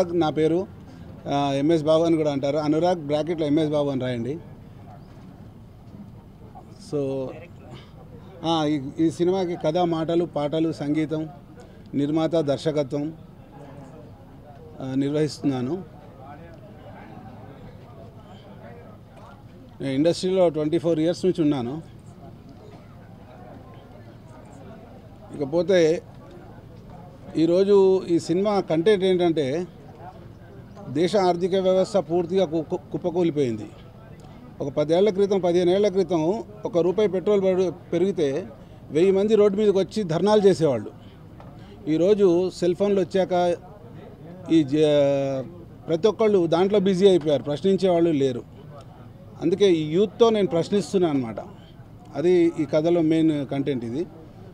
అనురాగ్ నా పేరు ఆ, ఎంఎస్ బాబు అని కూడా అంటారు అనురాగ్ బ్రాకెట్లో ఎంఎస్ బాబు అని రాయండి సో ఆ, ఈ- ఈ సినిమాకి కథ మాటలు పాటలు సంగీతం నిర్మాత దర్శకత్వం ఆ, నిర్వహిస్తున్నాను నేను ఇండస్ట్రీలో ట్వంటీ ఫోర్ ఇయర్స్ నుంచి ఉన్నాను ఇకపోతే ఈరోజు ఈ సినిమా కంటెంట్ ఏంటంటే దేశ ఆర్థిక వ్యవస్థ పూర్తిగా కుప్ప కుప్పకూలిపోయింది ఒక పదేళ్ల క్రితం పదిహేను ఏళ్ల క్రితం ఒక రూపాయి పెట్రోల్ పెరు- పెరిగితే వెయ్యి మంది రోడ్డు మీదకి వచ్చి ధర్నాలు చేసేవాళ్ళు ఈరోజు సెల్ ఫోన్లు వచ్చాక ఈ జ- ప్రతి ఒక్కళ్ళు దాంట్లో బిజీ అయిపోయారు ప్రశ్నించే వాళ్ళు లేరు అందుకే ఈ యూత్తో నేను ప్రశ్నిస్తున్నాను అనమాట అది ఈ కథలో మెయిన్ కంటెంట్ ఇది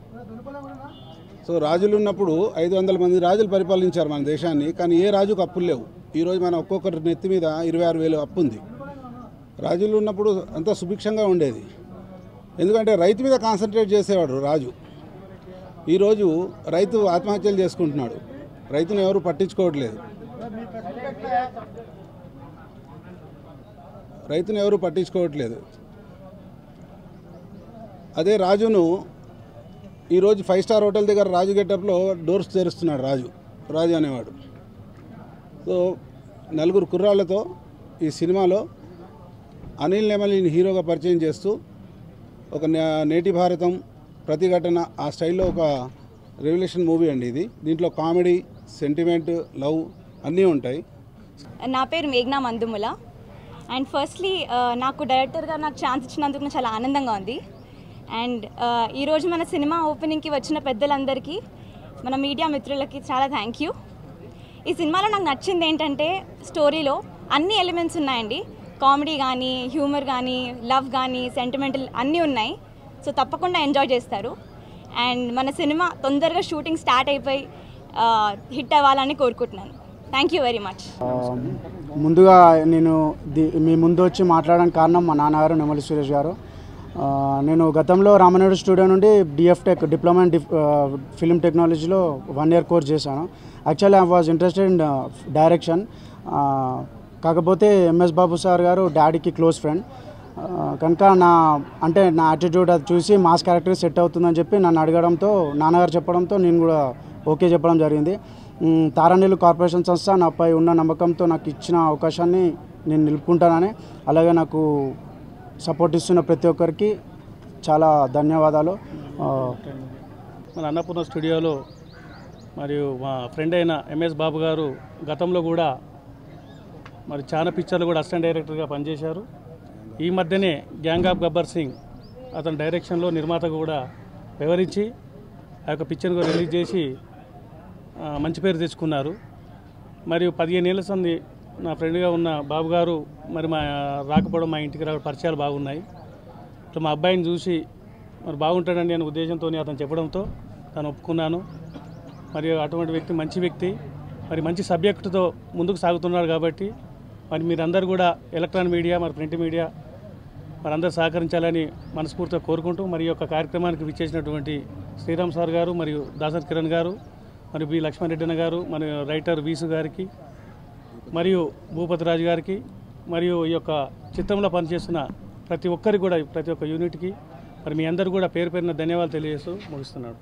సో రాజులు ఉన్నప్పుడు ఐదు వందల మంది రాజులు పరిపాలించారు మన దేశాన్ని కానీ ఏ రాజుకు అప్పులు లేవు ఈరోజు మన ఒక్కొక్కరి నెత్తి మీద ఇరవై ఆరు వేలు అప్పు ఉంది రాజులు ఉన్నప్పుడు అంతా సుభిక్షంగా ఉండేది ఎందుకంటే రైతు మీద కాన్సన్ట్రేట్ చేసేవాడు రాజు ఈరోజు రైతు ఆత్మహత్యలు చేసుకుంటున్నాడు రైతును ఎవరు పట్టించుకోవట్లేదు రైతును ఎవరు పట్టించుకోవట్లేదు అదే రాజును ఈరోజు ఫైవ్ స్టార్ హోటల్ దగ్గర రాజు గెటప్లో డోర్స్ తెరుస్తున్నాడు రాజు రాజు అనేవాడు సో నలుగురు కుర్రాళ్ళతో ఈ సినిమాలో అనిల్ నెమలిని హీరోగా పరిచయం చేస్తూ ఒక నే- నేటి భారతం ప్రతిఘటన ఆ స్టైల్లో ఒక రెవల్యూషన్ మూవీ అండి ఇది దీంట్లో కామెడీ సెంటిమెంట్ లవ్ అన్నీ ఉంటాయి నా పేరు మేఘ్నా మందుముల అండ్ ఫస్ట్లీ నాకు డైరెక్టర్గా నాకు ఛాన్స్ ఇచ్చినందుకు నాకు చాలా ఆనందంగా ఉంది అండ్ ఈరోజు మన సినిమా ఓపెనింగ్కి వచ్చిన పెద్దలందరికీ మన మీడియా మిత్రులకి చాలా థ్యాంక్ యూ ఈ సినిమాలో నాకు నచ్చింది ఏంటంటే స్టోరీలో అన్ని ఎలిమెంట్స్ ఉన్నాయండి కామెడీ కానీ హ్యూమర్ కానీ లవ్ కానీ సెంటిమెంటల్ అన్నీ ఉన్నాయి సో తప్పకుండా ఎంజాయ్ చేస్తారు అండ్ మన సినిమా తొందరగా షూటింగ్ స్టార్ట్ అయిపోయి హిట్ అవ్వాలని కోరుకుంటున్నాను థ్యాంక్ యూ వెరీ మచ్ ఆ, ముందుగా నేను ది- మీ ముందు వచ్చి మాట్లాడడానికి కారణం మా నాన్నగారు నెమలి సురేష్ గారు ఆ, నేను గతంలో రామనాయుడు స్టూడియో నుండి డిఎఫ్ టెక్ డిప్లొమా ఇన్ డిఫ్ ఫిల్మ్ టెక్నాలజీలో వన్ ఇయర్ కోర్స్ చేశాను actually I was interested in direction కాకపోతే ఎంఎస్ బాబు సార్ గారు డాడీకి క్లోజ్ ఫ్రెండ్ కనుక నా అంటే నా యాటిట్యూడ్ అది చూసి మాస్ క్యారెక్టర్ సెట్ అవుతుందని చెప్పి నన్ను అడగడంతో నాన్నగారు చెప్పడంతో నేను కూడా ఓకే చెప్పడం జరిగింది మ్, తారానీళ్ళు కార్పొరేషన్ సంస్థ నాపై ఉన్న నమ్మకంతో నాకు ఇచ్చిన అవకాశాన్ని నేను నిలుపుకుంటానని అలాగే నాకు సపోర్ట్ ఇస్తున్న ప్రతి ఒక్కరికి చాలా ధన్యవాదాలు ఆ, మన అన్నపూర్ణ స్టూడియోలో మరియు మా ఫ్రెండ్ అయిన ఎంఎస్ బాబు గారు గతంలో కూడా మరి చాలా పిక్చర్లు కూడా అసిస్టెంట్ డైరెక్టర్గా పనిచేశారు ఈ మధ్యనే గ్యాంగ్ ఆఫ్ గబ్బర్ సింగ్ అతని డైరెక్షన్లో నిర్మాత కూడా వివరించి ఆ యొక్క పిక్చర్ని కూడా రిలీజ్ చేసి ఆ, మంచి పేరు తెచ్చుకున్నారు మరియు పదిహేను ఏళ్ళ సంది నా ఫ్రెండ్గా ఉన్న బాబు గారు మరి మా రాకపోవడం మా ఇంటికి రావడం పరిచయాలు బాగున్నాయి ఇట్లా మా అబ్బాయిని చూసి మరి బాగుంటాడండి అనే ఉద్దేశంతో అతను చెప్పడంతో తను ఒప్పుకున్నాను మరియు అటువంటి వ్యక్తి మంచి వ్యక్తి మరి మంచి సబ్జెక్టుతో ముందుకు సాగుతున్నాడు కాబట్టి మరి మీరందరూ కూడా ఎలక్ట్రానిక్ మీడియా మరి ప్రింట్ మీడియా మరి అందరూ సహకరించాలని మనస్ఫూర్తిగా కోరుకుంటూ మరి ఈ యొక్క కార్యక్రమానికి విచ్చేసినటువంటి శ్రీరామ్ సార్ గారు మరియు దాసర్ కిరణ్ గారు మరియు బి లక్ష్మణరెడ్డి అన్న గారు మరియు రైటర్ వీసు గారికి మరియు భూపతి రాజు గారికి మరియు ఈ యొక్క చిత్రంలో పనిచేస్తున్న ప్రతి ఒక్కరికి కూడా ప్రతి ఒక్క యూనిట్కి మరి మీ అందరు కూడా పేరు పేరున ధన్యవాదాలు తెలియజేస్తూ ముగిస్తున్నాడు